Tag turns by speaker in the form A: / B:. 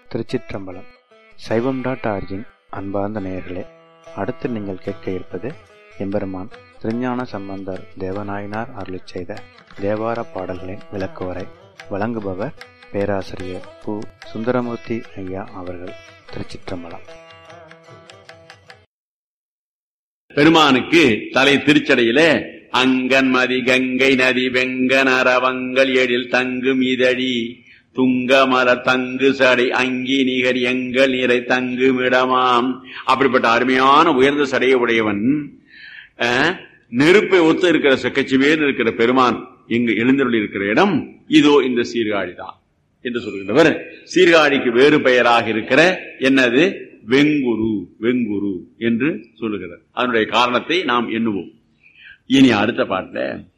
A: திருச்சிற்றம்பலம் சைவம் dot origin அன்பார்ந்த நேயர்களே அடுத்து நீங்கள் கேட்க இருப்பது எம்பெருமான் திருஞான சம்பந்தர் தேவநாயனார் அருளிச் செய்த தேவார பாடல்களின் விளக்குவரை வழங்குபவர் பேராசிரியர் பு சுந்தரமூர்த்தி ஐயா அவர்கள் திருச்சிற்றம்பலம்
B: பெருமானுக்கு தலை திருச்சடையில அங்கன் மதி கங்கை நதி வெங்கன் அரவங்கள் எழில் தங்கும் இதழி துங்க மலர் தங்கு சடை அங்கி நிகர் எங்கள் நிறை தங்கும் இடமாம் அப்படிப்பட்ட அருமையான உயர்ந்த சடையை உடையவன் அஹ், நெருப்பை ஒத்து இருக்கிற செக்கச்சிவேர் இருக்கிற பெருமான் இங்கு எழுந்தருளி இருக்கிற இடம் இதோ இந்த சீர்காழி தான் என்று சொல்கின்றவர் சீர்காழிக்கு வேறு பெயராக இருக்கிற என்னது வெங்குரு வெங்குரு என்று சொல்லுகிறார் அதனுடைய காரணத்தை நாம் எண்ணுவோம் இனி அடுத்த பாட்டுல